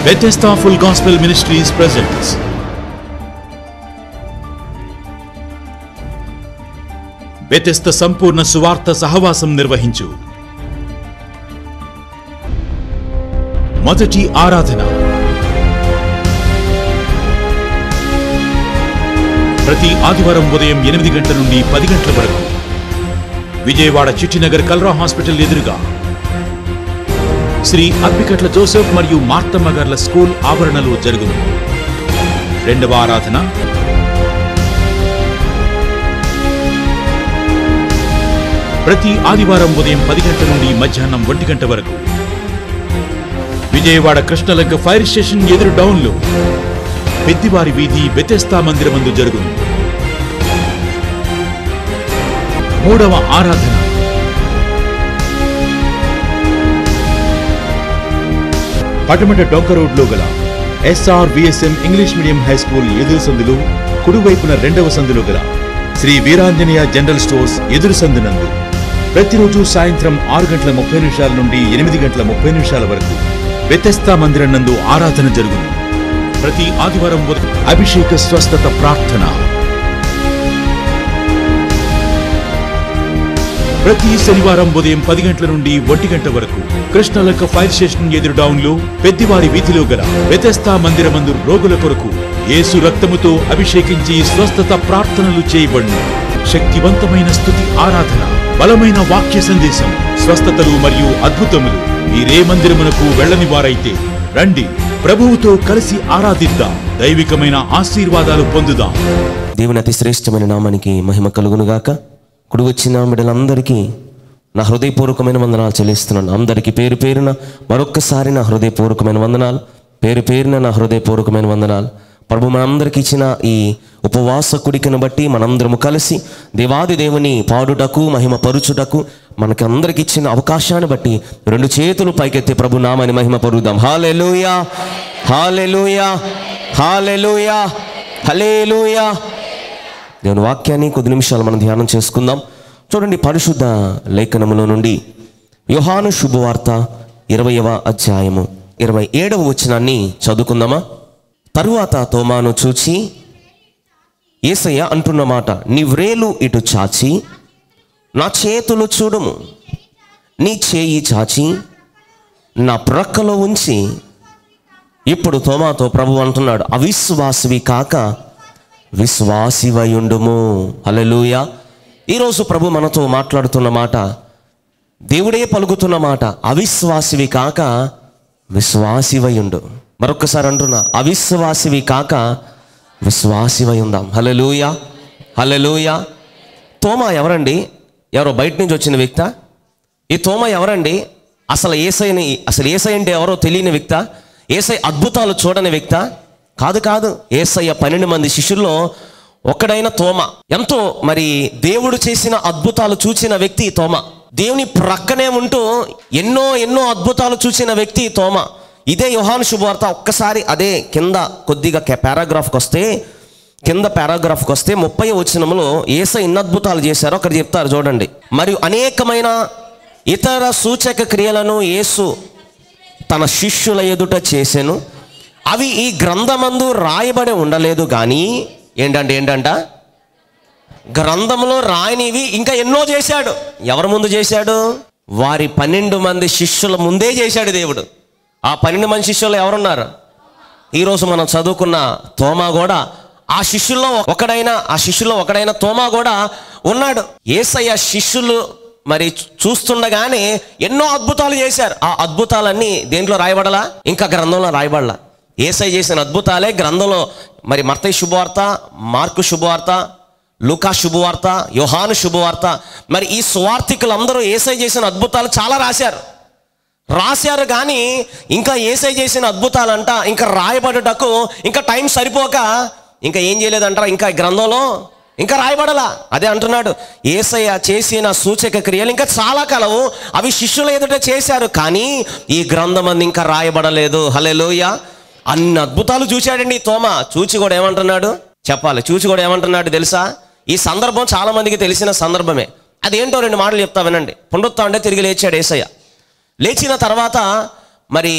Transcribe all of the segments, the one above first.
Bethesda Full Gospel Ministries presents Bethesda సంపూర్ణ సువార్త సహవాసం నిర్వహించు మొదటి ఆరాధన ప్రతి ఆదివారం ఉదయం ఎనిమిది గంటల నుండి పది గంటల వరకు విజయవాడ చిట్టినగర్ కల్రా హాస్పిటల్ ఎదురుగా శ్రీ అప్పికట్ల జోసెఫ్ మరియు మార్తమ్మ గార్ల స్కూల్ ఆవరణలో జరుగును రెండవ ఆరాధన ప్రతి ఆదివారం ఉదయం పది గంటల నుండి మధ్యాహ్నం ఒంటి గంట వరకు విజయవాడ కృష్ణలంక ఫైర్ స్టేషన్ ఎదురు డౌన్లో పెద్దివారి వీధి బెతెస్తా మందిరమందు జరుగును మూడవ ఆరాధన పటమట డొంక రోడ్లో గల SR VSM English medium high school ఎదురు సందులు కుడివైపున రెండవ సందులో గల శ్రీ వీరాంజనేయ జనరల్ స్టోర్స్ ఎదురు సందునందు ప్రతిరోజు సాయంత్రం ఆరు గంటల ముప్పై నిమిషాల నుండి ఎనిమిది గంటల ముప్పై నిమిషాల వరకు వ్యతస్థా మందిరం నందు ఆరాధన జరుగును ప్రతి ఆదివారం ఉదయం అభిషేక స్వస్థత ప్రార్థన ప్రతి శనివారం ఉదయం పది గంటల నుండి ఒంటి గంట వరకు కృష్ణలంక ఫైర్ స్టేషన్ ఎదురు డౌన్ లో పెద్దివారి వీధిలో గల వ్యతస్థా మందిరమందు రోగుల కొరకు యేసు రక్తముతో అభిషేకించి స్వస్థత ప్రార్థనలు చేయబడును శక్తివంతమైన స్థుతి ఆరాధన బలమైన వాక్య సందేశం స్వస్థతలు మరియు అద్భుతములు మీరే మందిరమునకు వెళ్ళని వారైతే రండి ప్రభువుతో కలిసి ఆరాధిద్దాం దైవికమైన ఆశీర్వాదాలు పొందుదాం దేవుని అతి శ్రేష్టమైన నామానికి మహిమ కలుగునుగాక కుడి వచ్చిన బిడ్డలందరికీ నా హృదయపూర్వకమైన వందనాలు చెల్లిస్తున్నాను అందరికీ పేరు పేరున మరొక్కసారి నా హృదయపూర్వకమైన వందనాలు పేరు పేరున నా హృదయపూర్వకమైన వందనాలు ప్రభు మనందరికి ఇచ్చిన ఈ ఉపవాస కుడికను బట్టి మనందరము కలిసి దేవాది దేవుని పాడుటకు మహిమ పరుచుటకు మనకి అందరికి ఇచ్చిన అవకాశాన్ని బట్టి రెండు చేతులు పైకెత్తి ప్రభు నామాని మహిమ పరుద్దాం హాలెలూయా హాలెలూయా హాలెలూయా హలేలూయా దేవుని వాక్యాన్ని కొద్ది నిమిషాలు మనం ధ్యానం చేసుకుందాం చూడండి పరిశుద్ధ లేఖనములో నుండి యోహాను శుభవార్త ఇరవయవ అధ్యాయము ఇరవై ఏడవ వచనాన్ని చదువుకుందామా తరువాత తోమాను చూచి ఏసయ్య అంటున్న మాట నీ వ్రేలు ఇటు చాచి నా చేతులు చూడుము నీ చేయి చాచి నా ప్రక్కలో ఉంచి ఇప్పుడు తోమాతో ప్రభు అంటున్నాడు అవిశ్వాసివి కాక విశ్వాసివయుండుము హల్లెలూయ ఈరోజు ప్రభు మనతో మాట్లాడుతున్న మాట దేవుడే పలుకుతున్న మాట అవిశ్వాసివి కాక విశ్వాసివయుండు మరొకసారి అంటున్నా అవిశ్వాసివి కాక విశ్వాసివై ఉందాం హల్లెలూయ హల్లెలూయ తోమా ఎవరండి ఎవరో బయట నుంచి వచ్చిన వ్యక్త ఈ తోమ ఎవరండి అసలు ఏసైని అసలు ఏసై అంటే ఎవరో తెలియని వ్యక్త ఏసై అద్భుతాలు చూడని వ్యక్త కాదు కాదు ఏసయ్య పన్నెండు మంది శిష్యుల్లో ఒక్కడైన తోమ ఎంతో మరి దేవుడు చేసిన అద్భుతాలు చూసిన వ్యక్తి ఈ తోమ దేవుని ప్రక్కనే ఉంటూ ఎన్నో ఎన్నో అద్భుతాలు చూసిన వ్యక్తి ఈ తోమ ఇదే యోహాను శుభవార్త ఒక్కసారి అదే కింద కొద్దిగా పారాగ్రాఫ్కి వస్తే కింద పారాగ్రాఫ్కి వస్తే ముప్పై వచనములో ఏస ఎన్ని అద్భుతాలు చేశారో అక్కడ చెప్తారు చూడండి మరియు అనేకమైన ఇతర సూచక క్రియలను యేసు తన శిష్యుల ఎదుట చేసెను అవి ఈ గ్రంథమందు రాయబడి ఉండలేదు కానీ ఏంటంటే ఏంటంట గ్రంథంలో రాయనివి ఇంకా ఎన్నో చేశాడు ఎవరి ముందు చేశాడు వారి పన్నెండు మంది శిష్యుల ముందే చేశాడు దేవుడు ఆ పన్నెండు మంది శిష్యులు ఎవరున్నారు ఈరోజు మనం చదువుకున్న తోమా కూడా ఆ శిష్యుల్లో ఒకడైన ఆ శిష్యుల్లో ఒకడైన తోమా కూడా ఉన్నాడు ఏసయ్య శిష్యులు మరి చూస్తుండగానే ఎన్నో అద్భుతాలు చేశారు ఆ అద్భుతాలన్నీ దేంట్లో రాయబడలా ఇంకా గ్రంథంలో రాయబడలా ఏసై చేసిన అద్భుతాలే గ్రంథంలో మరి మర్తయ్య శుభవార్త మార్కు శుభవార్త లూకా శుభవార్త యోహాను శుభవార్త మరి ఈ సువార్థికులందరూ ఏసై చేసిన అద్భుతాలు చాలా రాశారు రాశారు కానీ ఇంకా ఏసై చేసిన అద్భుతాలంట ఇంకా రాయబడుటకు ఇంకా టైం సరిపోక ఇంకా ఏం చేయలేదంటారా ఇంకా ఈ గ్రంథంలో ఇంకా రాయబడలా అదే అంటున్నాడు ఏసయ్య చేసిన సూచక క్రియలు ఇంకా చాలా కలవు అవి శిష్యుల ఎదుట చేశారు కానీ ఈ గ్రంథం అంది ఇంకా రాయబడలేదు హలెలోయ అన్ని అద్భుతాలు చూశాడండి ఈ తోమ చూచి కూడా ఏమంటున్నాడు చెప్పాలి చూచి కూడా ఏమంటున్నాడు తెలుసా ఈ సందర్భం చాలా మందికి తెలిసిన సందర్భమే అదేంటో రెండు మాటలు చెప్తా వినండి పునరుత్థానం అంటే తిరిగి లేచాడు ఏసయ్య లేచిన తర్వాత మరి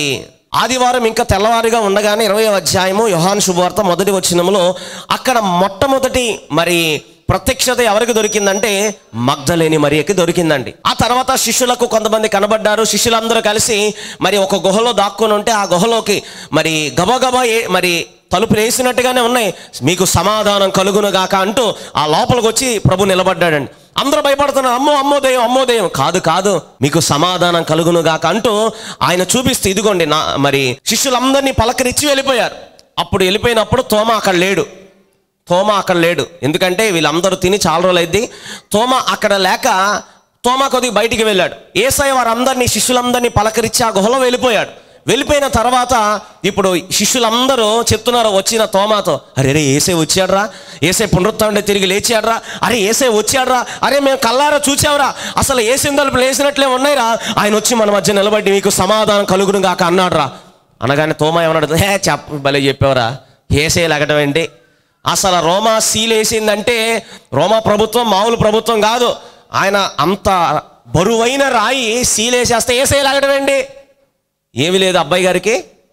ఆదివారం ఇంకా తెల్లవారుగా ఉండగానే ఇరవై అధ్యాయము యోహాను శుభవార్త మొదటి వచ్చినములో అక్కడ మొట్టమొదటి మరి ప్రత్యక్షత ఎవరికి దొరికిందంటే మగ్ధలేని మరియకి దొరికిందండి ఆ తర్వాత శిష్యులకు కొంతమంది కనబడ్డారు శిష్యులందరూ కలిసి మరి ఒక గుహలో దాక్కుని ఉంటే ఆ గుహలోకి మరి గబగబా ఏ- మరి తలుపులు వేసినట్టుగానే ఉన్నాయి మీకు సమాధానం కలుగును గాక అంటూ ఆ లోపలికి వచ్చి ప్రభు నిలబడ్డాడండి అందరూ భయపడుతున్నారు అమ్మో అమ్మో దెయ్యం అమ్మో దెయ్యం కాదు కాదు మీకు సమాధానం కలుగును గాక అంటూ ఆయన చూపిస్తూ ఇదిగోండి నా మరి శిష్యులందరినీ పలకరించి వెళ్ళిపోయారు అప్పుడు వెళ్ళిపోయినప్పుడు తోమ అక్కడ లేడు తోమ అక్కడ లేడు ఎందుకంటే వీళ్ళందరూ తిని చాలా రోజులు అయింది తోమ అక్కడ లేక తోమ కొద్దిగా బయటికి వెళ్ళాడు ఏసై వారందరినీ శిష్యులందరినీ పలకరించి ఆ గుహలో వెళ్ళిపోయాడు వెళ్ళిపోయిన తర్వాత ఇప్పుడు శిష్యులందరూ చెప్తున్నారు వచ్చిన తోమాతో అరే రే ఏసే వచ్చాడ్రా ఏసే పునరుత్డే తిరిగి లేచాడ్రా అరే ఏసే వచ్చాడ్రా అరే మేము కల్లారా చూచావురా అసలు ఏసిన తలుపు లేచినట్లే ఉన్నాయిరా ఆయన వచ్చి మన మధ్య నిలబడి మీకు సమాధానం కలుగును గాక అన్నాడ్రా అనగానే తోమా ఏమన్నాడు హే చెప్ప భలే చెప్పావురా ఏసే లగడం ఏంటి అసలు రోమా సీల్ వేసిందంటే రోమా ప్రభుత్వం మామూలు ప్రభుత్వం కాదు ఆయన అంత బరువైన రాయి సీల్ వేసేస్తే ఏసే లాగడం ఏంటి ఏమి లేదు అబ్బాయి గారికి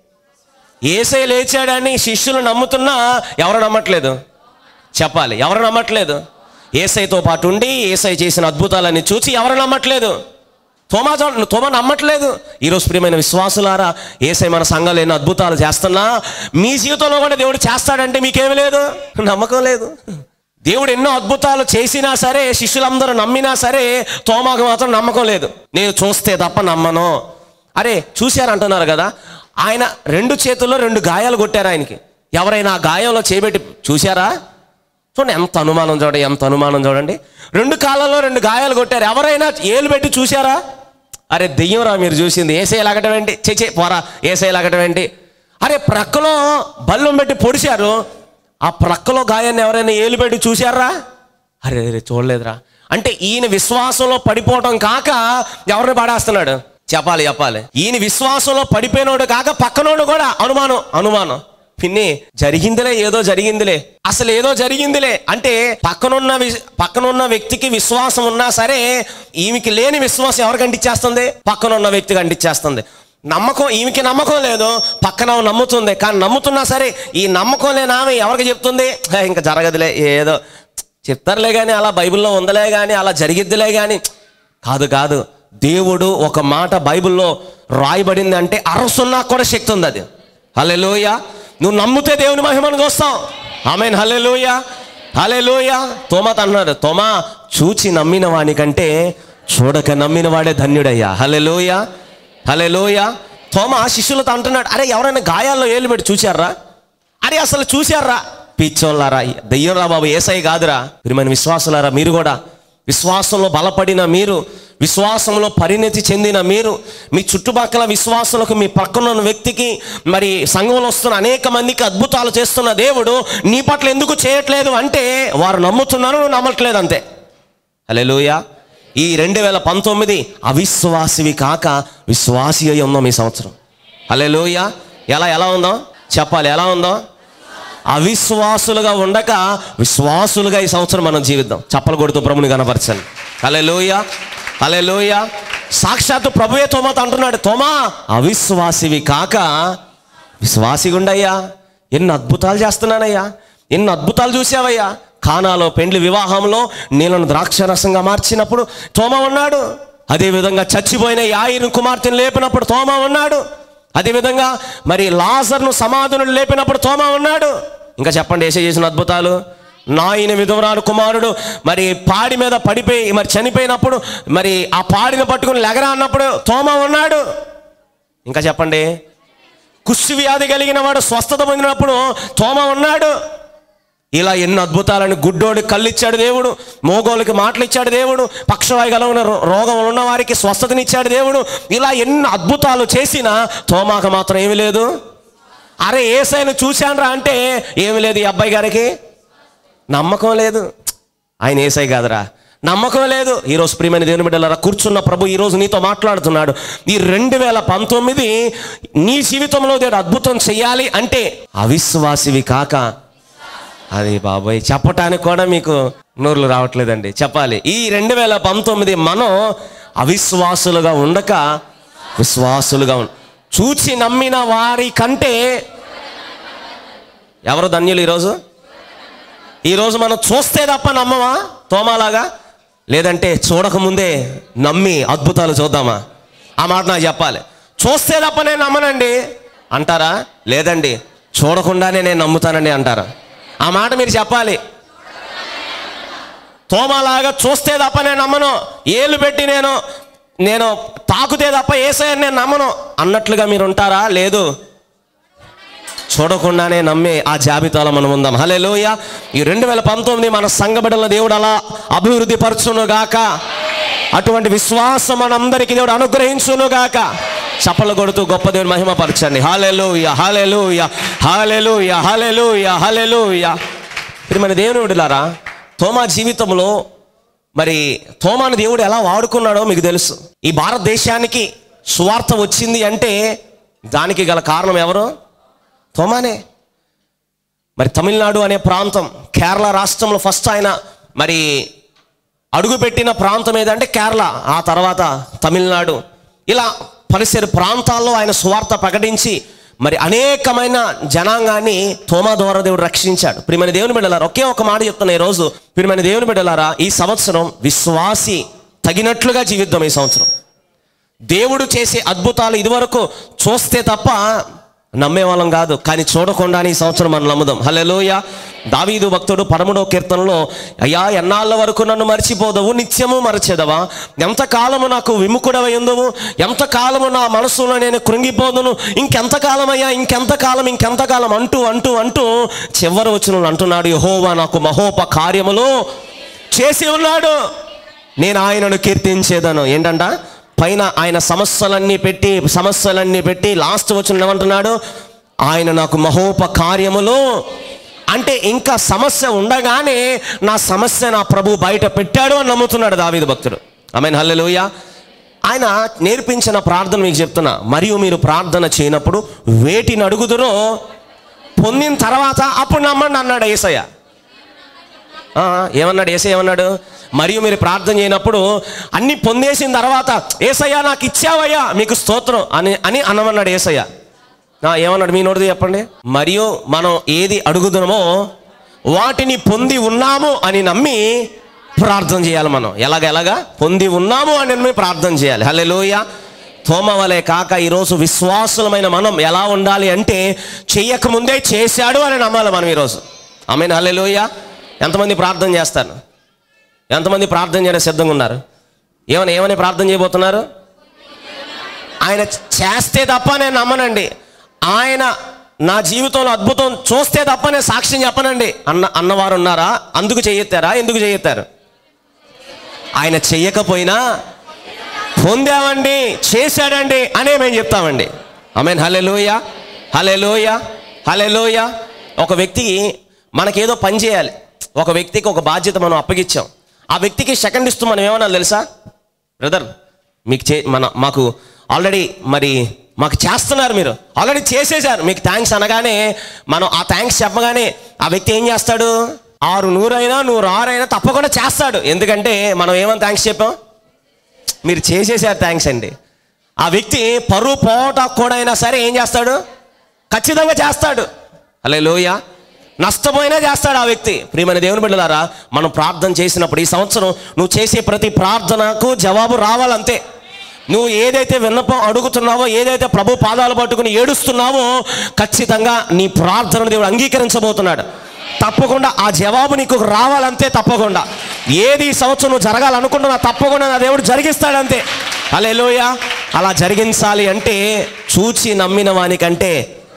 ఏసై లేచాడని శిష్యులు నమ్ముతున్నా ఎవరు నమ్మట్లేదు చెప్పాలి ఎవరు నమ్మట్లేదు ఏసైతో పాటు ఉండి ఏసై చేసిన అద్భుతాలని చూసి ఎవరు నమ్మట్లేదు తోమా చూ- తోమా నమ్మట్లేదు ఈరోజు ప్రియమైన విశ్వాసులారా ఏసై మన సంఘాలు ఎన్నో అద్భుతాలు చేస్తున్నా మీ జీవితంలో కూడా దేవుడు చేస్తాడంటే మీకేమి లేదు నమ్మకం లేదు దేవుడు ఎన్నో అద్భుతాలు చేసినా సరే శిష్యులందరూ నమ్మినా సరే తోమాకు మాత్రం నమ్మకం లేదు నేను చూస్తే తప్ప నమ్మను అరే చూశారంటున్నారు కదా ఆయన రెండు చేతుల్లో రెండు గాయాలు కొట్టారు ఆయనకి ఎవరైనా ఆ గాయంలో చేపెట్టి చూశారా చూడండి ఎంత అనుమానం చూడండి ఎంత అనుమానం చూడండి రెండు కాళ్ళలో రెండు గాయాలు కొట్టారు ఎవరైనా ఏలు పెట్టి చూశారా అరే దెయ్యంరా మీరు చూసింది ఏసే లాగటం ఏంటి చేచే పోరా ఏసే లాగటం ఏంటి అరే ప్రక్కలో బల్లం పెట్టి పొడిచారు ఆ ప్రక్కలో గాయాన్ని ఎవరైనా ఏలు పెట్టి చూశారా అరే అరే చూడలేదురా అంటే ఈయన విశ్వాసంలో పడిపోవటం కాక ఎవరిని పడేస్తున్నాడు చెప్పాలి చెప్పాలి ఈయన విశ్వాసంలో పడిపోయినోడు కాక పక్కనోడు కూడా అనుమానం అనుమానం పిన్ని జరిగిందిలే ఏదో జరిగిందిలే అసలు ఏదో జరిగిందిలే అంటే పక్కనున్న వి- పక్కనున్న వ్యక్తికి విశ్వాసం ఉన్నా సరే ఈమెకి లేని విశ్వాసం ఎవరికి అంటించేస్తుంది పక్కనున్న వ్యక్తికి అంటించేస్తుంది నమ్మకం ఈమెకి నమ్మకం లేదు పక్కన ఆమె నమ్ముతుంది కానీ నమ్ముతున్నా సరే ఈ నమ్మకం లేని ఆమె ఎవరికి చెప్తుంది "హే, ఇంకా జరగదులే ఏదో చెప్తారులే కానీ అలా బైబిల్లో ఉందలే కానీ అలా జరిగిద్దిలే కానీ కాదు కాదు దేవుడు ఒక మాట బైబిల్లో రాయబడింది అంటే అరసున్నా కూడా శక్తి ఉంది అది హలెలోయ నువ్వు నమ్మితే దేవుని మహిమను వస్తావు ఆమెన్ హలెలోయ హలెలోయ తోమాత అన్నాడు తోమా చూచి నమ్మిన వానికంటే చూడక నమ్మిన వాడే ధన్యుడయ్యా హలెలోయ హలెలోయ తోమా శిష్యులతో అంటున్నాడు అరే ఎవరైనా గాయాల్లో ఏళ్ళు పెట్టి చూశారా అరే అసలు చూశారా పిచ్చోళ్ళారా దెయ్యంరా బాబు ఏసై కాదురా ప్రియమైన విశ్వాసులారా మీరు కూడా విశ్వాసంలో బలపడిన మీరు విశ్వాసంలో పరిణతి చెందిన మీరు మీ చుట్టుపక్కల విశ్వాసులకు మీ పక్కన ఉన్న వ్యక్తికి మరి సంఘంలో వస్తున్న అనేక మందికి అద్భుతాలు చేస్తున్న దేవుడు నీ పట్ల ఎందుకు చేయట్లేదు అంటే వారు నమ్ముతున్నారు నువ్వు నమ్మట్లేదు అంతే హల్లెలూయా ఈ రెండు వేల పంతొమ్మిది అవిశ్వాసివి కాక విశ్వాసి అయి ఉందాం ఈ సంవత్సరం హల్లెలూయా ఎలా ఎలా ఉందో చెప్పాలి ఎలా ఉందో అవిశ్వాసులుగా ఉండక విశ్వాసులుగా ఈ సంవత్సరం మనం జీవిద్దాం చప్పలు కొడుతూ ప్రభుని కనపరచండి హలే లోయ హలే లోయ సాక్షాత్తు ప్రభువే తోమాతో అంటున్నాడు తోమా అవిశ్వాసివి కాక విశ్వాసిగా ఉండయ్యా ఎన్ని అద్భుతాలు చేస్తున్నానయ్యా ఎన్ని అద్భుతాలు చూసావయ్యా కానాలో పెండ్లి వివాహంలో నీళ్ళను ద్రాక్షరసంగా మార్చినప్పుడు తోమ ఉన్నాడు అదేవిధంగా చచ్చిపోయిన యాయిరు కుమార్తెను లేపినప్పుడు తోమ ఉన్నాడు అదేవిధంగా మరి లాజర్ను సమాధులను లేపినప్పుడు తోమ ఉన్నాడు ఇంకా చెప్పండి ఏసే చేసిన అద్భుతాలు నాయన విధవరాలు కుమారుడు మరి పాడి మీద పడిపోయి మరి చనిపోయినప్పుడు మరి ఆ పాడిని పట్టుకుని లెగరా అన్నప్పుడు తోమ ఉన్నాడు ఇంకా చెప్పండి కుష్టి వ్యాధి కలిగిన వాడు స్వస్థత పొందినప్పుడు తోమ ఉన్నాడు ఇలా ఎన్ని అద్భుతాలను గుడ్డోడి కళ్ళు ఇచ్చాడు దేవుడు మోగోళ్ళకి మాటలు ఇచ్చాడు దేవుడు పక్షవాయు కలిగిన రో- రోగం ఉన్న వారికి స్వస్థతనిచ్చాడు దేవుడు ఇలా ఎన్ని అద్భుతాలు చేసినా తోమాక మాత్రం ఏమీ లేదు అరే ఏసైను చూశాన్రా అంటే ఏమి లేదు ఈ అబ్బాయి గారికి నమ్మకం లేదు ఆయన ఏసై కాదురా నమ్మకం లేదు ఈరోజు ప్రియమైన దేవుని బిడ్డలారా కూర్చున్న ప్రభు ఈరోజు నీతో మాట్లాడుతున్నాడు ఈ రెండు వేల పంతొమ్మిది నీ జీవితంలో దేవుడు అద్భుతం చెయ్యాలి అంటే అవిశ్వాసివి కాక అది బాబాయ్ చెప్పటానికి కూడా మీకు నోర్లు రావట్లేదండి చెప్పాలి ఈ రెండు వేల పంతొమ్మిది మనం అవిశ్వాసులుగా ఉండక విశ్వాసులుగా ఉం చూచి నమ్మిన వారి కంటే ఎవరు ధన్యులు ఈరోజు ఈరోజు మనం చూస్తే తప్ప నమ్మమా తోమాలాగా లేదంటే చూడకముందే నమ్మి అద్భుతాలు చూద్దామా ఆ మాట నాకు చెప్పాలి చూస్తే తప్ప నేను నమ్మనండి అంటారా లేదండి చూడకుండానే నేను నమ్ముతానండి అంటారా ఆ మాట మీరు చెప్పాలి తోమలాగా చూస్తే తప్ప నేను నమ్మను ఏళ్ళు పెట్టి నేను నేను తాకుతే తప్ప ఏసయ్యని నేను నమ్మను అన్నట్లుగా మీరు ఉంటారా లేదు చూడకుండానే నమ్మే ఆ జాబితాలో మనం ఉందాం హలే లోయ ఈ రెండు వేల పంతొమ్మిది మన సంఘబిడల దేవుడు అలా అభివృద్ధి పరచును గాక అటువంటి విశ్వాసం మనందరికీ దేవుడు అనుగ్రహించును గాక చప్పలు కొడుతూ గొప్ప దేవుని మహిమ పరచండి hallelujah hallelujah hallelujah hallelujah hallelujah ఇది మన దేవుని విడులారా తోమా జీవితంలో మరి తోమాను దేవుడు ఎలా వాడుకున్నాడో మీకు తెలుసు ఈ భారతదేశానికి సువార్త వచ్చింది అంటే దానికి గల కారణం ఎవరు తోమానే మరి తమిళనాడు అనే ప్రాంతం కేరళ రాష్ట్రంలో ఫస్ట్ ఆయన మరి అడుగుపెట్టిన ప్రాంతం ఏదంటే కేరళ ఆ తర్వాత తమిళనాడు ఇలా పరిసర ప్రాంతాల్లో ఆయన సువార్త ప్రకటించి మరి అనేకమైన జనాంగాన్ని తోమా ద్వారా దేవుడు రక్షించాడు ప్రియమైన దేవుని బిడ్డలారా ఒకే ఒక మాట చెప్తున్నా ఈ రోజు ప్రియమైన దేవుని బిడ్డలారా ఈ సంవత్సరం విశ్వాసి తగినట్లుగా జీవిద్దాం ఈ సంవత్సరం దేవుడు చేసే అద్భుతాలు ఇదివరకు చూస్తే తప్ప నమ్మేవాళ్ళం కాదు కానీ చూడకుండానే ఈ సంవత్సరం మనం నమ్ముదాం హలోయ దావీదు భక్తుడు పదమూడవ కీర్తనలో అయ్యా ఎన్నాళ్ళ వరకు నన్ను మర్చిపోదవు నిత్యము మరచేదవా ఎంతకాలము నాకు విముఖుడవై ఉందవు ఎంతకాలము నా మనసులో నేను కృంగిపోదును ఇంకెంతకాలం అయ్యా ఇంకెంతకాలం ఇంకెంతకాలం అంటూ అంటూ అంటూ చివరి వచ్చిన అంటున్నాడు యహోవా నాకు మహోప కార్యములు చేసి ఉన్నాడు నేను ఆయనను కీర్తించేదను ఏంటంట పైన ఆయన సమస్యలన్నీ పెట్టి సమస్యలన్నీ పెట్టి లాస్ట్ వచ్చిన ఏమంటున్నాడు ఆయన నాకు మహోప కార్యములు అంటే ఇంకా సమస్య ఉండగానే నా సమస్య నా ప్రభు బయట పెట్టాడు అని నమ్ముతున్నాడు దావీదు భక్తుడు ఆమెన్ హల్లెలూయా ఆయన నేర్పించిన ప్రార్థన మీకు చెప్తున్నా మరియు మీరు ప్రార్థన చేయనప్పుడు వేటిని అడుగుదురో పొందిన తర్వాత అప్పుడు నమ్మండి అన్నాడు ఏసయ్య ఆ, ఏమన్నాడు ఏసై ఏమన్నాడు మరియు మీరు ప్రార్థన చేయనప్పుడు అన్ని పొందేసిన తర్వాత ఏసయ్యా నాకు ఇచ్చావయ్యా మీకు స్తోత్రం అని అని అనమన్నాడు ఏసయ్య ఆ, ఏమన్నాడు మీ నోటిది చెప్పండి మరియు మనం ఏది అడుగుతున్నామో వాటిని పొంది ఉన్నాము అని నమ్మి ప్రార్థన చేయాలి మనం ఎలాగ ఎలాగా పొంది ఉన్నాము అని నమ్మి ప్రార్థన చేయాలి హల్లెలూయా తోమ వలె కాక ఈరోజు విశ్వాసులమైన మనం ఎలా ఉండాలి అంటే చెయ్యకముందే చేశాడు అని నమ్మాలి మనం ఈరోజు ఆమె హల్లెలూయా ఎంతమంది ప్రార్థన చేస్తారు ఎంతమంది ప్రార్థన చేయడం సిద్ధంగా ఉన్నారు ఏమని ఏమని ప్రార్థన చేయబోతున్నారు ఆయన చేస్తే తప్ప నేను నమ్మనండి ఆయన నా జీవితంలో అద్భుతం చూస్తే తప్ప నేను సాక్ష్యం చెప్పనండి అన్న అన్నవారు ఉన్నారా అందుకు చేయెత్తారా ఎందుకు చేయెత్తారు ఆయన చెయ్యకపోయినా పొందామండి చేశాడండి అనే మేము చెప్తామండి ఆమెన్ హలే లోయ హలే లోయ హలే లోయ ఒక వ్యక్తికి మనకేదో పని చేయాలి ఒక వ్యక్తికి ఒక బాధ్యత మనం అప్పగిచ్చాం ఆ వ్యక్తికి సెకండ్ ఇస్తూ మనం ఏమన్నా తెలుసా బ్రదర్ మీకు చే మన మాకు ఆల్రెడీ మరి మాకు చేస్తున్నారు మీరు ఆల్రెడీ చేసేసారు మీకు థ్యాంక్స్ అనగానే మనం ఆ థ్యాంక్స్ చెప్పగానే ఆ వ్యక్తి ఏం చేస్తాడు ఆరు నూరైనా నూరు ఆరైనా తప్పకుండా చేస్తాడు ఎందుకంటే మనం ఏమని థ్యాంక్స్ చెప్పాం మీరు చేసేసారు థ్యాంక్స్ అండి ఆ వ్యక్తి పరువు పోట కూడా అయినా సరే ఏం చేస్తాడు ఖచ్చితంగా చేస్తాడు అలే లోయ నష్టపోయినా చేస్తాడు ఆ వ్యక్తి ప్రియమైన దేవుని బిడ్డలారా మనం ప్రార్థన చేసినప్పుడు ఈ సంవత్సరం నువ్వు చేసే ప్రతి ప్రార్థనకు జవాబు రావాలంతే నువ్వు ఏదైతే విన్నపం అడుగుతున్నావో ఏదైతే ప్రభు పాదాలు పట్టుకుని ఏడుస్తున్నావో ఖచ్చితంగా నీ ప్రార్థనను దేవుడు అంగీకరించబోతున్నాడు తప్పకుండా ఆ జవాబు నీకు రావాలంతే తప్పకుండా ఏది ఈ సంవత్సరం నువ్వు జరగాలనుకుంటున్నా తప్పకుండా నా దేవుడు జరిగిస్తాడంతే అలెలోయ అలా జరిగించాలి అంటే చూచి నమ్మిన వానికంటే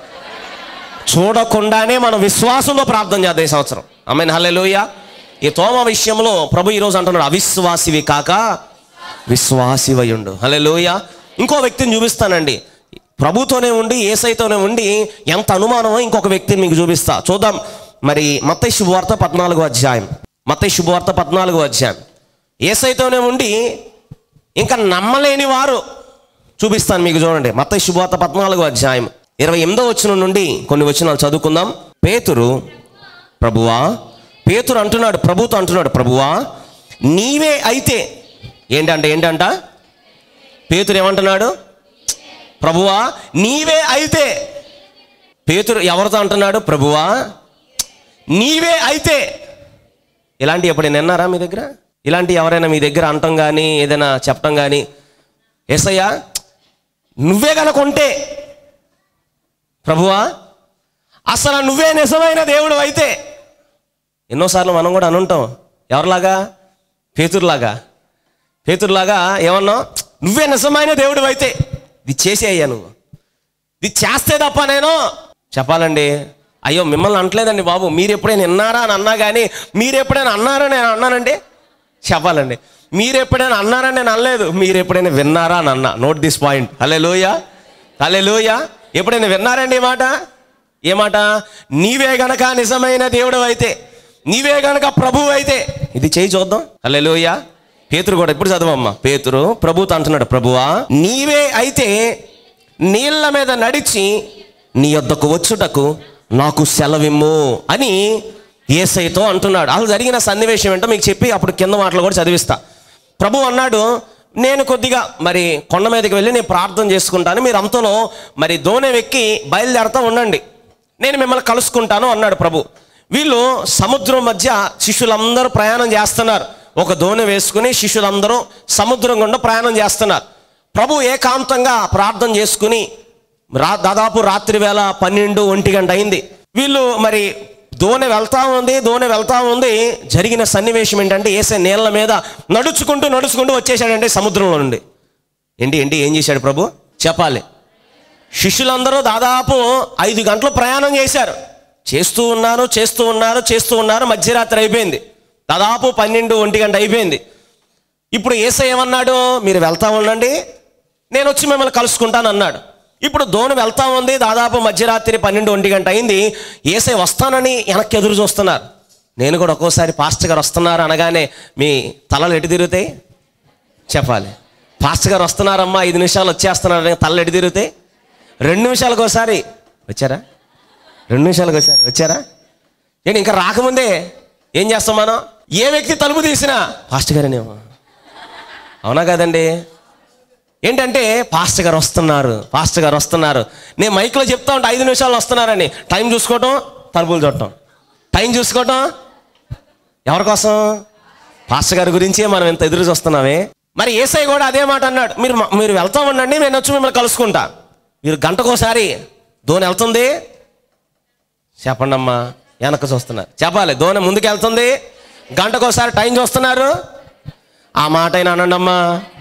చూడకుండానే మనం విశ్వాసంలో ప్రార్థన చేద్దాం ఈ సంవత్సరం అమ్మాయి హల్లెలూయ ఈ తోమ విషయంలో ప్రభు ఈరోజు అంటున్నాడు అవిశ్వాసివి కాక విశ్వాసివయుండు హల్లెలూయ ఇంకో వ్యక్తిని చూపిస్తానండి ప్రభుతోనే ఉండి ఏసైతోనే ఉండి ఎంత అనుమానమో ఇంకొక వ్యక్తిని మీకు చూపిస్తా చూద్దాం మరి మత్తయి శుభవార్త పద్నాలుగో అధ్యాయం మత్తయి శుభవార్త పద్నాలుగో అధ్యాయం ఏసైతోనే ఉండి ఇంకా నమ్మలేని వారు చూపిస్తాను మీకు చూడండి మత్తయి శుభవార్త పద్నాలుగో అధ్యాయం ఇరవై ఎనిమిదో వచ్చిన నుండి కొన్ని వచనాలు చదువుకుందాం పేతురు ప్రభువా పేతురు అంటున్నాడు ప్రభుతో అంటున్నాడు ప్రభువా నీవే అయితే ఏంటంట ఏంటంట పేతురు ఏమంటున్నాడు ప్రభువా నీవే అయితే పేతురు ఎవరితో అంటున్నాడు ప్రభువా నీవే అయితే ఇలాంటి ఎప్పుడైనా విన్నారా మీ దగ్గర ఇలాంటి ఎవరైనా మీ దగ్గర అంటం కానీ ఏదైనా చెప్పటం కానీ ఎస్ఐయా నువ్వే కనుకుంటే ప్రభువా అసలు నువ్వే నిజమైన దేవుడు అయితే ఎన్నోసార్లు మనం కూడా అనుంటాం ఎవరిలాగా పేతురులాగా పేతురులాగా ఏమన్నావు నువ్వే నిజమైన దేవుడు అయితే ఇది చేసేయ్యా నువ్వు ఇది చేస్తే తప్ప నేను చెప్పాలండి అయ్యో మిమ్మల్ని అంటలేదండి బాబు మీరు ఎప్పుడైనా విన్నారా అని అన్నా కానీ మీరు ఎప్పుడైనా అన్నారా నేను అన్నానండి చెప్పాలండి మీరు ఎప్పుడైనా అన్నారని నేను అనలేదు మీరు ఎప్పుడైనా విన్నారా అని అన్నా నోట్ దిస్ పాయింట్ హలే లోయ హలే లోయ ఎప్పుడైనా విన్నారండి ఈ మాట ఏ మాట నీవే గనక నిజమైన దేవుడు అయితే నీవే గనక ప్రభువు అయితే ఇది చేయి చూద్దాం హలే లోయ పేతురు కూడా ఇప్పుడు చదవమ్మా పేతురు ప్రభుతో అంటున్నాడు ప్రభువా నీవే అయితే నీళ్ళ మీద నడిచి నీ యొద్దకు వచ్చుటకు నాకు సెలవిమ్ము అని ఏసైతో అంటున్నాడు అసలు జరిగిన సన్నివేశం ఏంటో మీకు చెప్పి అప్పుడు కింద మాటలు కూడా చదివిస్తా ప్రభు అన్నాడు నేను కొద్దిగా మరి కొండ మీదకి వెళ్ళి నేను ప్రార్థన చేసుకుంటాను మీరు అంతలో మరి దోణె ఎక్కి బయలుదేరుతూ ఉండండి నేను మిమ్మల్ని కలుసుకుంటాను అన్నాడు ప్రభు వీళ్ళు సముద్రం మధ్య శిష్యులందరూ ప్రయాణం చేస్తున్నారు ఒక దోణి వేసుకుని శిష్యులందరూ సముద్రం గుండా ప్రయాణం చేస్తున్నారు ప్రభు ఏకాంతంగా ప్రార్థన చేసుకుని రా దాదాపు రాత్రి వేళ పన్నెండు ఒంటి గంట అయింది వీళ్ళు మరి దోణి వెళ్తా ఉంది దోణి వెళ్తా ఉంది జరిగిన సన్నివేశం ఏంటంటే ఏసే నీళ్ళ మీద నడుచుకుంటూ నడుచుకుంటూ వచ్చేసాడంటే సముద్రంలో నుండి ఏంటి ఏంటి ఏం చేశాడు ప్రభు చెప్పాలి శిష్యులందరూ దాదాపు ఐదు గంటలు ప్రయాణం చేశారు చేస్తూ ఉన్నారు చేస్తూ ఉన్నారు చేస్తూ ఉన్నారు మధ్యరాత్రి అయిపోయింది దాదాపు పన్నెండు ఒంటి గంట అయిపోయింది ఇప్పుడు ఏసై ఏమన్నాడు మీరు వెళ్తా ఉండండి నేను వచ్చి మిమ్మల్ని కలుసుకుంటాను అన్నాడు ఇప్పుడు దోణి వెళ్తా ఉంది దాదాపు మధ్యరాత్రి పన్నెండు ఒంటి గంట అయింది ఏసై వస్తానని వెనక్కి ఎదురు చూస్తున్నారు నేను కూడా ఒక్కోసారి పాస్టర్ గారు వస్తున్నారు అనగానే మీ తలలు ఎటు తిరుగుతాయి చెప్పాలి పాస్టర్ గారు వస్తున్నారమ్మా ఐదు నిమిషాలు వచ్చేస్తున్నారు తలలు ఎటు తిరుగుతాయి రెండు నిమిషాలకు ఒకసారి వచ్చారా రెండు నిమిషాలకు ఒకసారి వచ్చారా ఏంటి ఇంకా రాకముందే ఏం చేస్తాం మనం ఏ వ్యక్తి తలుపు తీసినా పాస్టర్ గారేనేమో అవునా కదండి ఏంటంటే పాస్టర్ గారు వస్తున్నారు పాస్టర్ గారు వస్తున్నారు నేను మైక్లో చెప్తా ఉంటే ఐదు నిమిషాలు వస్తున్నారని టైం చూసుకోవటం తలుపులు చూడటం టైం చూసుకోవటం ఎవరి కోసం పాస్టర్ గారి గురించే మనం ఎంత ఎదురు చూస్తున్నామే మరి ఏసై కూడా అదే మాట అన్నాడు మీరు మీరు వెళ్తా ఉండండి నేను వచ్చి మిమ్మల్ని కలుసుకుంటా మీరు గంటకోసారి దోని వెళ్తుంది చెప్పండి అమ్మా వెనక చూస్తున్నారు చెప్పాలి దోని ముందుకు వెళ్తుంది గంటకోసారి టైం చూస్తున్నారు ఆ మాట అయినా అనండి అమ్మా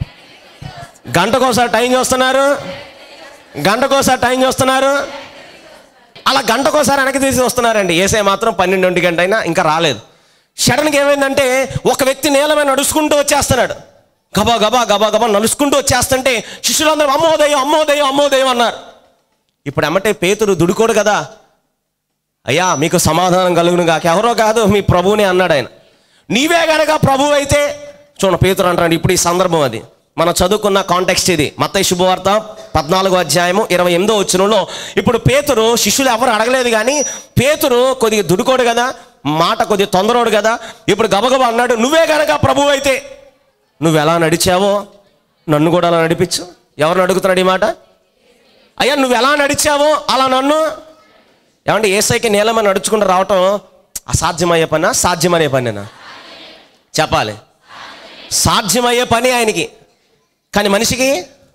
గంటకోసారి టైం చూస్తున్నారు గంటకోసారి టైం చూస్తున్నారు అలా గంటకోసారి వెనక్కి తీసి వస్తున్నారండి ఏసే మాత్రం పన్నెండు గంట అయినా ఇంకా రాలేదు సడన్గా ఏమైందంటే ఒక వ్యక్తి నేల మీద నడుచుకుంటూ వచ్చేస్తున్నాడు గబా గబా గబా గబా నడుచుకుంటూ వచ్చేస్తుంటే శిష్యులందరూ అమ్మోదయం అమ్మోదయం అమ్మోదయం అన్నారు ఇప్పుడు ఎమ్మటే పేతురు దుడుకోడు కదా అయ్యా మీకు సమాధానం కలుగును గాక ఎవరో కాదు మీ ప్రభువుని అన్నాడు ఆయన నీవే గనక ప్రభు అయితే చూడ పేతురు అంటాడు ఇప్పుడు ఈ సందర్భం అది మనం చదువుకున్న కాంటెక్స్ట్ ఇది మత్తయి శుభవార్త పద్నాలుగో అధ్యాయము ఇరవై ఎనిమిదో వచ్చినలో ఇప్పుడు పేతురు శిష్యులు ఎవరు అడగలేదు కానీ పేతురు కొద్దిగా దుడుకోడు కదా మాట కొద్దిగా తొందరోడు కదా ఇప్పుడు గబగబా అన్నాడు నువ్వే గనక ప్రభు అయితే నువ్వు ఎలా నడిచావో నన్ను కూడా అలా నడిపించు ఎవరిని అడుగుతున్నాడు ఈ మాట అయ్యా నువ్వు ఎలా నడిచావో అలా నన్ను ఏమంటే ఏసైకి నీలమ నడుచుకుంటూ రావటం అసాధ్యమయ్యే పనా సాధ్యమయ్యే పనేనా చెప్పాలి సాధ్యమయ్యే పని ఆయనకి కానీ మనిషికి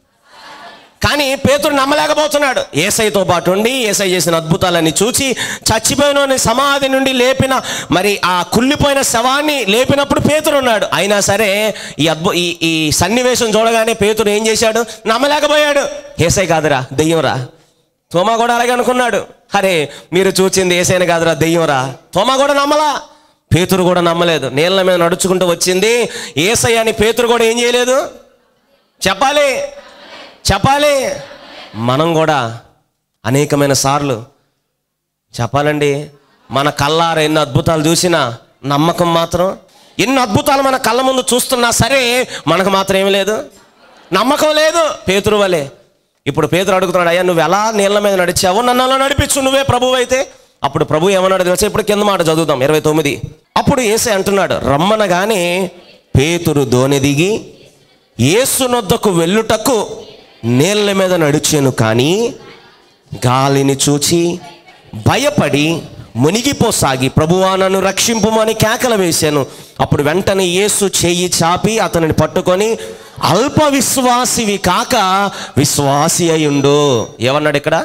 కానీ పేతుడు నమ్మలేకపోతున్నాడు ఏసైతో పాటు ఉండి ఏసై చేసిన అద్భుతాలన్నీ చూసి చచ్చిపోయిన సమాధి నుండి లేపిన మరి ఆ కుళ్ళిపోయిన శవాన్ని లేపినప్పుడు పేతురు ఉన్నాడు అయినా సరే ఈ అద్భు ఈ ఈ సన్నివేశం చూడగానే పేతురు ఏం చేశాడు నమ్మలేకపోయాడు ఏసై కాదురా దెయ్యంరా తోమా కూడా అలాగే అనుకున్నాడు అరే మీరు చూచింది ఏసైన కాదురా దెయ్యంరా తోమా కూడా నమ్మలా పేతురు కూడా నమ్మలేదు నీళ్ళ మీద నడుచుకుంటూ వచ్చింది ఏసై అని పేతురు కూడా ఏం చేయలేదు చెప్పాలి చెప్పాలి మనం కూడా అనేకమైన సార్లు చెప్పాలండి మన కళ్ళార ఎన్ని అద్భుతాలు చూసినా నమ్మకం మాత్రం ఎన్ని అద్భుతాలు మన కళ్ళ ముందు చూస్తున్నా సరే మనకు మాత్రం ఏమి లేదు నమ్మకం లేదు పేతురు వలె ఇప్పుడు పేతురు అడుగుతున్నాడు అయ్యా నువ్వు ఎలా నీళ్ళ మీద నడిచావు నన్ను అలా నడిపించు నువ్వే ప్రభువు అయితే అప్పుడు ప్రభు ఏమన్నాడు తెలుసా ఇప్పుడు కింద మాట చదువుదాం ఇరవై తొమ్మిది అప్పుడు ఏసే అంటున్నాడు రమ్మనగానే పేతురు దోణి దిగి యేసునొద్దకు వెళ్ళుటకు నీళ్ళ మీద నడిచాను కానీ గాలిని చూచి భయపడి మునిగిపోసాగి ప్రభువా నన్ను రక్షింపుమని కేకలు వేశాను అప్పుడు వెంటనే యేసు చెయ్యి చాపి అతనిని పట్టుకొని అల్ప విశ్వాసివి కాక విశ్వాసి అయ్యుండు ఏమన్నాడు ఇక్కడ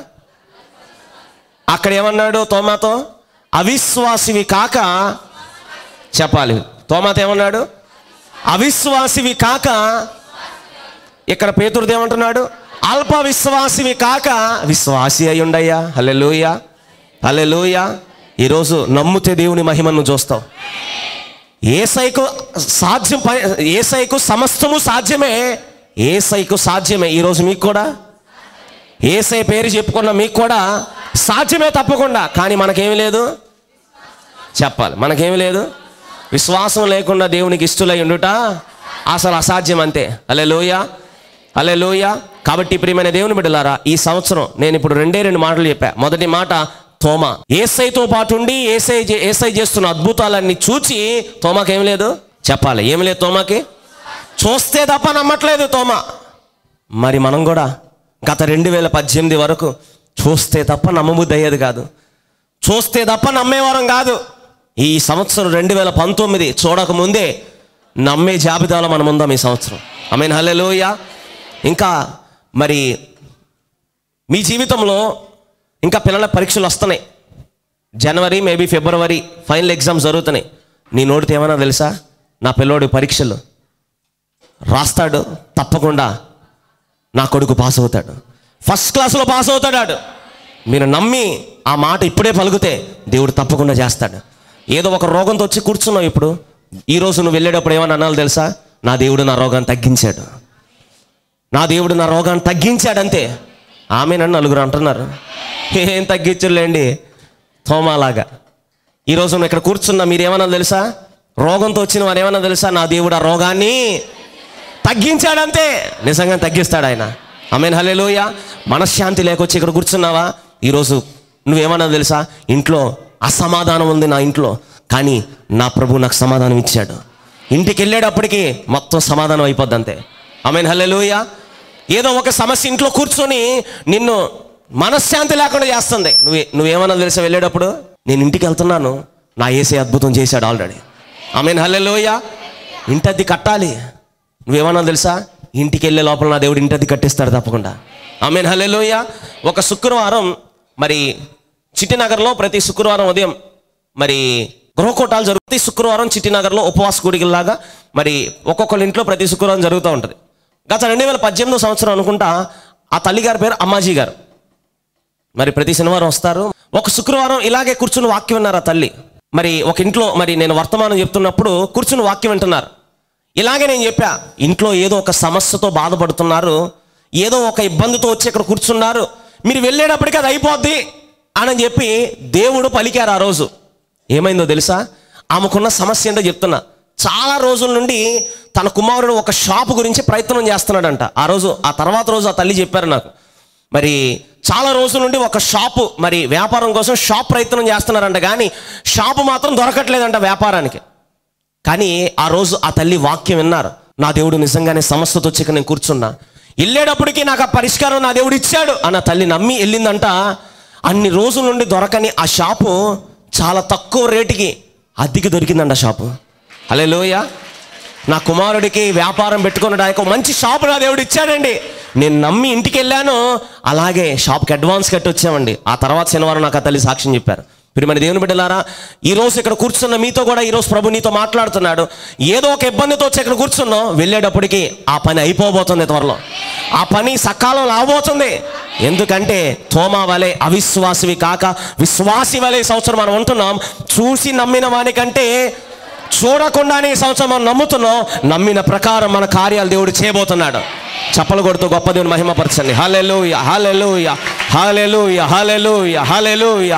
అక్కడ ఏమన్నాడు తోమాతో అవిశ్వాసివి కాక చెప్పాలి తోమాతో ఏమన్నాడు అవిశ్వాసివి కాక ఇక్కడ పేతురుది ఏమంటున్నాడు అల్ప విశ్వాసివి కాక విశ్వాసి అయి ఉండయ్యా హలెలూయ హలెలూయ ఈరోజు నమ్ముతే దేవుని మహిమను చూస్తావు ఏసైకు సాధ్యం ప- ఏసైకు సమస్తము సాధ్యమే ఏసైకు సాధ్యమే ఈరోజు మీకు కూడా ఏసై పేరు చెప్పుకున్న మీకు కూడా సాధ్యమే తప్పకుండా కానీ మనకేమి లేదు చెప్పాలి మనకేమి లేదు విశ్వాసం లేకుండా దేవునికి ఇష్టలై ఉండుట అసలు అసాధ్యం అంతే అలే లోయ అలే లోయ కాబట్టి ప్రియమైన దేవుని బిడ్డలారా ఈ సంవత్సరం నేను ఇప్పుడు రెండే రెండు మాటలు చెప్పా మొదటి మాట తోమ ఏసైతో పాటు ఉండి ఏసై చే- ఏసై చేస్తున్న అద్భుతాలన్నీ చూచి తోమాకి ఏం లేదు చెప్పాలి ఏం లేదు తోమాకి చూస్తే తప్ప నమ్మట్లేదు తోమ మరి మనం కూడా గత రెండు వేల పద్దెనిమిది వరకు చూస్తే తప్ప నమ్మబుద్ధి అయ్యేది కాదు చూస్తే తప్ప నమ్మేవారం కాదు ఈ సంవత్సరం రెండు వేల పంతొమ్మిది చూడకముందే నమ్మే జాబితాలో మనం ఉందాం ఈ సంవత్సరం ఐ మీన్ హల్లెలూయ ఇంకా మరి మీ జీవితంలో ఇంకా పిల్లల పరీక్షలు వస్తున్నాయి జనవరి మేబీ ఫిబ్రవరి ఫైనల్ ఎగ్జామ్స్ జరుగుతున్నాయి నీ నోటితో ఏమైనా తెలుసా నా పిల్లోడి పరీక్షలు రాస్తాడు తప్పకుండా నా కొడుకు పాస్ అవుతాడు ఫస్ట్ క్లాస్లో పాస్ అవుతాడు ఆడు. మీరు నమ్మి ఆ మాట ఇప్పుడే పలుకుతే దేవుడు తప్పకుండా చేస్తాడు ఏదో ఒక రోగంతో వచ్చి కూర్చున్నావు ఇప్పుడు ఈరోజు నువ్వు వెళ్ళేటప్పుడు ఏమని అన్నాలో తెలుసా నా దేవుడు నా రోగాన్ని తగ్గించాడు నా దేవుడు నా రోగాన్ని తగ్గించాడంతే ఆమె నన్ను నలుగురు అంటున్నారు ఏం తగ్గించులేండి తోమాలాగా ఈరోజు నువ్వు ఇక్కడ కూర్చున్నా మీరేమన్నా తెలుసా రోగంతో వచ్చిన వారు ఏమన్నా తెలుసా నా దేవుడు ఆ రోగాన్ని తగ్గించాడంతే నిజంగా తగ్గిస్తాడు ఆయన ఆమెన్ హలేలోయ మనశ్శాంతి లేకొచ్చి ఇక్కడ కూర్చున్నావా ఈరోజు నువ్వేమన్నా తెలుసా ఇంట్లో అసమాధానం ఉంది నా ఇంట్లో కానీ నా ప్రభు నాకు సమాధానం ఇచ్చాడు ఇంటికి వెళ్ళేటప్పటికి మొత్తం సమాధానం అయిపోద్ది అంతే ఆమెన్ హలేలోయ ఏదో ఒక సమస్య ఇంట్లో కూర్చొని నిన్ను మనశ్శాంతి లేకుండా చేస్తుంది నువ్వే నువ్వేమన్నా తెలుసా వెళ్ళేటప్పుడు నేను ఇంటికి వెళ్తున్నాను నా ఏసే అద్భుతం చేశాడు ఆల్రెడీ ఆమెన్ హల్లెలూయ ఇంటద్ది కట్టాలి నువ్వేమన్నా తెలుసా ఇంటికి వెళ్ళే లోపల నా దేవుడు ఇంటద్ది కట్టిస్తాడు తప్పకుండా ఆమెన్ హల్లెలూయ ఒక శుక్రవారం మరి చిట్టినగర్లో ప్రతి శుక్రవారం ఉదయం మరి గృహకూటాలు జరుగుతాయి శుక్రవారం చిట్టినగర్లో ఉపవాస కూడికల్లాగా మరి ఒక్కొక్కళ్ళ ఇంట్లో ప్రతి శుక్రవారం జరుగుతూ ఉంటుంది గత రెండు వేల పద్దెనిమిదో సంవత్సరం అనుకుంటా ఆ తల్లిగారి పేరు అమ్మాజీ గారు మరి ప్రతి శనివారం వస్తారు ఒక శుక్రవారం ఇలాగే కూర్చుని వాక్యం విన్నారు ఆ తల్లి మరి ఒక ఇంట్లో మరి నేను వర్తమానం చెప్తున్నప్పుడు కూర్చుని వాక్యం వింటున్నారు ఇలాగే నేను చెప్పా ఇంట్లో ఏదో ఒక సమస్యతో బాధపడుతున్నారు ఏదో ఒక ఇబ్బందితో వచ్చి ఇక్కడ కూర్చున్నారు మీరు వెళ్ళేటప్పటికి అది అయిపోద్ది అని చెప్పి దేవుడు పలికారు ఆ రోజు ఏమైందో తెలుసా ఆమెకున్న సమస్య ఏంటో చెప్తున్నా చాలా రోజుల నుండి తన కుమారుడు ఒక షాపు గురించి ప్రయత్నం చేస్తున్నాడంట ఆ రోజు ఆ తర్వాత రోజు ఆ తల్లి చెప్పారు నాకు మరి చాలా రోజుల నుండి ఒక షాపు మరి వ్యాపారం కోసం షాప్ ప్రయత్నం చేస్తున్నారంట కానీ షాపు మాత్రం దొరకట్లేదంట వ్యాపారానికి కానీ ఆ రోజు ఆ తల్లి వాక్యం విన్నారు నా దేవుడు నిజంగానే సమస్యతో వచ్చి ఇక్కడ నేను కూర్చున్నా వెళ్ళేటప్పటికి నాకు ఆ పరిష్కారం నా దేవుడు ఇచ్చాడు అన్న తల్లి నమ్మి వెళ్ళిందంట అన్ని రోజుల నుండి దొరకని ఆ షాపు చాలా తక్కువ రేటుకి అద్దెకి దొరికిందంట ఆ షాపు అలే లోయ నా కుమారుడికి వ్యాపారం పెట్టుకునడానికి ఒక మంచి షాప్ నా దేవుడు ఇచ్చాడండి నేను నమ్మి ఇంటికి వెళ్ళాను అలాగే షాప్కి అడ్వాన్స్ కట్టి వచ్చామండి ఆ తర్వాత శనివారం నాకు ఆ తల్లి సాక్ష్యం చెప్పారు మీరు మన దేవుని బిడ్డలారా ఈ రోజు ఇక్కడ కూర్చున్న మీతో కూడా ఈ రోజు ప్రభు నీతో మాట్లాడుతున్నాడు ఏదో ఒక ఇబ్బందితో వచ్చి ఇక్కడ కూర్చున్నాం వెళ్ళేటప్పటికి ఆ పని అయిపోబోతుంది త్వరలో ఆ పని సకాలంలో అవబోతుంది ఎందుకంటే తోమా వలె అవిశ్వాసివి కాక విశ్వాసి వలె ఈ సంవత్సరం మనం ఉంటున్నాం చూసి నమ్మిన వానికంటే చూడకుండానే ఈ సంవత్సరం మనం నమ్ముతున్నాం నమ్మిన ప్రకారం మన కార్యాలు దేవుడు చేయబోతున్నాడు చప్పలు కొడుతూ గొప్ప దేవుని మహిమపరచండి hallelujah hallelujah hallelujah hallelujah hallelujah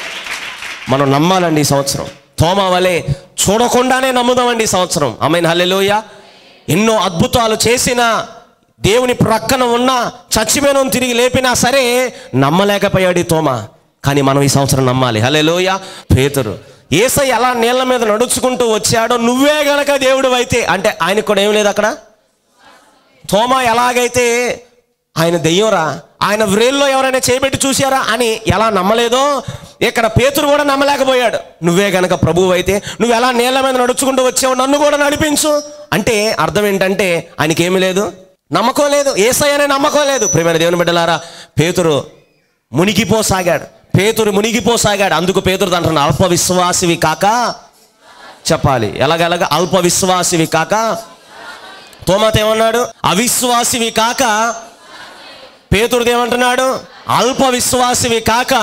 మనం నమ్మాలండి ఈ సంవత్సరం తోమా వలె చూడకుండానే నమ్ముదామండి ఈ సంవత్సరం ఆమెన్ హల్లెలూయ ఎన్నో అద్భుతాలు చేసిన దేవుని ప్రక్కన ఉన్న చచ్చిపోయిన తిరిగి లేపినా సరే నమ్మలేకపోయాడు ఈ తోమ కానీ మనం ఈ సంవత్సరం నమ్మాలి హల్లెలూయ పేతురు ఏసై అలా నీళ్ళ మీద నడుచుకుంటూ వచ్చాడో నువ్వే గనక దేవుడు అయితే అంటే ఆయనకు కూడా ఏం లేదు అక్కడ తోమా ఎలాగైతే ఆయన దెయ్యంరా ఆయన వ్రేల్లో ఎవరైనా చేయబెట్టి చూశారా అని ఎలా నమ్మలేదో ఇక్కడ పేతురు కూడా నమ్మలేకపోయాడు నువ్వే గనక ప్రభువు అయితే నువ్వు ఎలా నీళ్ళ మీద నడుచుకుంటూ వచ్చావు నన్ను కూడా నడిపించు అంటే అర్థం ఏంటంటే ఆయనకి ఏమీ లేదు నమ్మకం లేదు ఏసయ్యనే నమ్మకం లేదు ప్రేమైన దేవుని బిడ్డలారా పేతురు మునిగిపోసాగాడు పేతురు మునిగిపోసాగాడు అందుకు పేతురు అంటున్నాడు అల్ప విశ్వాసివి కాక చెప్పాలి ఎలాగెలాగ అల్ప విశ్వాసివి కాక తోమాత ఏమన్నాడు అవిశ్వాసివి కాక పేతురుది ఏమంటున్నాడు అల్ప విశ్వాసివి కాక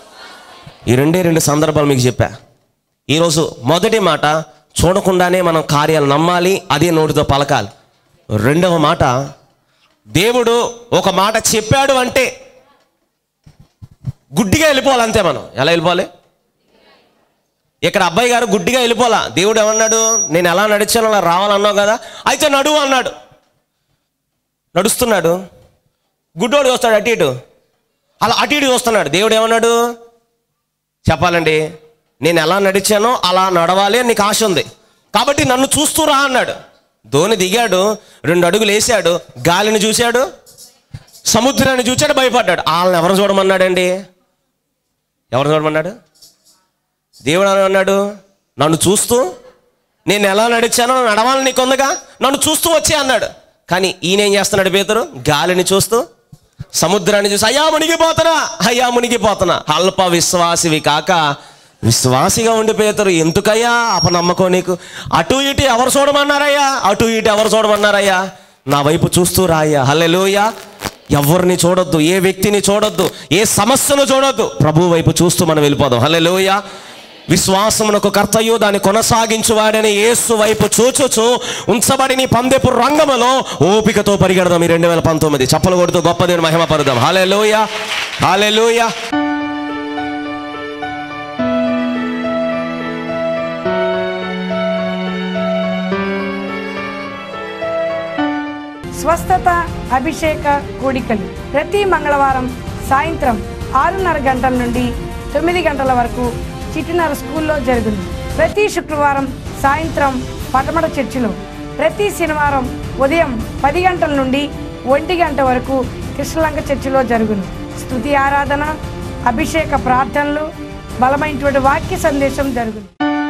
ఈ రెండే రెండు సందర్భాలు మీకు చెప్పా ఈరోజు మొదటి మాట చూడకుండానే మనం కార్యాలు నమ్మాలి అదే నోటితో పలకాలి రెండవ మాట దేవుడు ఒక మాట చెప్పాడు అంటే గుడ్డిగా వెళ్ళిపోవాలి అంతే మనం ఎలా వెళ్ళిపోవాలి ఇక్కడ అబ్బాయి గారు గుడ్డిగా వెళ్ళిపోలా దేవుడు ఏమన్నాడు నేను ఎలా నడిచాను అలా రావాలన్నావు కదా అయితే నడువు అన్నాడు నడుస్తున్నాడు గుడ్డోడు చూస్తాడు అటు ఇటు అలా అటు ఇటు చూస్తున్నాడు దేవుడు ఏమన్నాడు చెప్పాలండి నేను ఎలా నడిచానో అలా నడవాలి అని నీకు ఆశ ఉంది కాబట్టి నన్ను చూస్తూ రా అన్నాడు ధోని దిగాడు రెండు అడుగులు వేసాడు గాలిని చూశాడు సముద్రాన్ని చూశాడు భయపడ్డాడు వాళ్ళని ఎవరు చూడమన్నాడండి ఎవరు చూడమన్నాడు దేవుడు అని అన్నాడు నన్ను చూస్తూ నేను ఎలా నడిచానో నడవాలని నీకు ఉందిగా నన్ను చూస్తూ వచ్చే అన్నాడు కానీ ఈయన ఏం చేస్తున్నాడు పేతురు గాలిని చూస్తూ సముద్రాన్ని చూసి అయ్యా మునిగిపోతున్నా అయ్యా మునిగిపోతున్నా అల్ప విశ్వాసివి కాక విశ్వాసిగా ఉండి పేతురు ఎందుకయ్యా అపనమ్మకం నీకు అటు ఇటు ఎవరు చూడమన్నారయ్యా అటు ఇటు ఎవరు చూడమన్నారయ్యా నా వైపు చూస్తూ రాయ్యా హల్లెలూయా ఎవరిని చూడొద్దు ఏ వ్యక్తిని చూడొద్దు ఏ సమస్యను చూడొద్దు ప్రభు వైపు చూస్తూ మనం వెళ్ళిపోదాం హల్లెలూయా విశ్వాసమునకు కర్తయు దాన్ని కొనసాగించువాడని యేసు వైపు చూచుచు ఉంచబడి నీ పందెపు రంగములో ఓపికతో పరిగెడదాం ఈ రెండు వేల పంతొమ్మిది చప్పలు కొడుతూ గొప్ప దేవుని మహిమ పరుదాం హాలెలూయ హాలెలూయ స్వస్థత అభిషేక కూడికలు ప్రతి మంగళవారం సాయంత్రం ఆరున్నర గంటల నుండి తొమ్మిది గంటల వరకు చిటినర స్కూల్లో జరుగును ప్రతి శుక్రవారం సాయంత్రం పటమట చర్చిలో ప్రతి శనివారం ఉదయం పది గంటల నుండి ఒంటి గంట వరకు కృష్ణలంక చర్చిలో జరుగును స్తుతి ఆరాధన అభిషేక ప్రార్థనలు బలమైనటువంటి వాక్య సందేశం జరుగును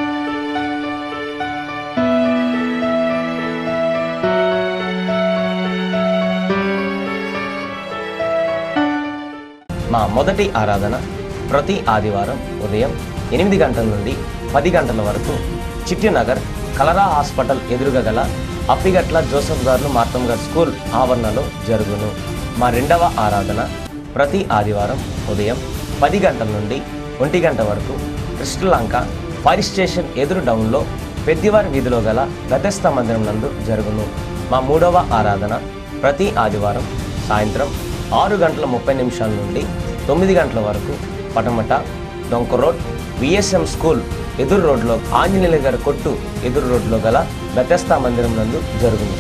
మా మొదటి ఆరాధన ప్రతి ఆదివారం ఉదయం ఎనిమిది గంటల నుండి పది గంటల వరకు చిట్టినగర్ కలరా హాస్పిటల్ ఎదురుగా గల అప్పిగట్ల జోసఫ్ గారు మార్తం గారు స్కూల్ ఆవరణలో జరుగును మా రెండవ ఆరాధన ప్రతి ఆదివారం ఉదయం పది గంటల నుండి ఒంటి గంట వరకు కృష్ణలంక ఫైర్ స్టేషన్ ఎదురు డౌన్లో పెద్దివారి వీధిలో గల గతస్థ మందిరం నందు జరుగును మా మూడవ ఆరాధన ప్రతి ఆదివారం సాయంత్రం ఆరు గంటల ముప్పై నిమిషాల నుండి తొమ్మిది గంటల వరకు పటమట డొంక రోడ్ విఎస్ఎం స్కూల్ ఎదురు రోడ్లో ఆంజనేయుల గారి కొట్టు ఎదురు రోడ్లో గల బెతస్తా మందిరం నందు జరుగును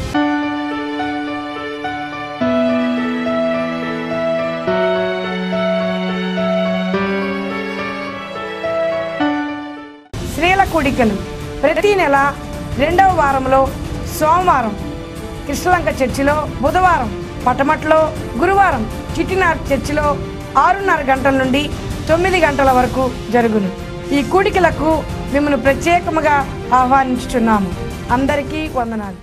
స్త్రీల కూడికలు ప్రతి నెల రెండవ వారంలో సోమవారం కృష్ణలంక చర్చిలో బుధవారం పటమట్లో గురువారం చిట్టినార్ చర్చిలో ఆరున్నర గంటల నుండి తొమ్మిది గంటల వరకు జరుగును ఈ కూడికలకు మిమ్మల్ని ప్రత్యేకముగా ఆహ్వానించుచున్నాము అందరికీ వందనాలు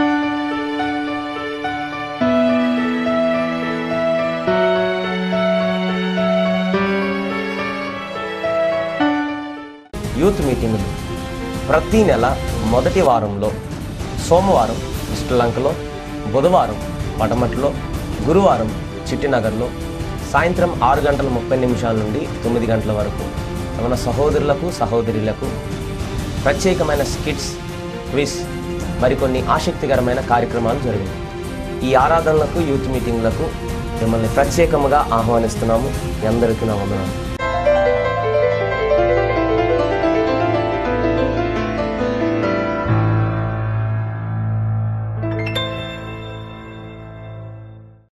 యూత్ మీటింగులు ప్రతి నెల మొదటి వారంలో సోమవారం శ్రీలంకలో బుధవారం పటమట్లో గురువారం చిట్టినగర్లో సాయంత్రం ఆరు గంటల ముప్పై నిమిషాల నుండి తొమ్మిది గంటల వరకు మన సహోదరులకు సహోదరులకు ప్రత్యేకమైన స్కిట్స్ క్విజ్ మరికొన్ని ఆసక్తికరమైన కార్యక్రమాలు జరిగాయి ఈ ఆరాధనలకు యూత్ మీటింగ్లకు మిమ్మల్ని ప్రత్యేకముగా ఆహ్వానిస్తున్నాము మీ అందరికీ నా వందనాలు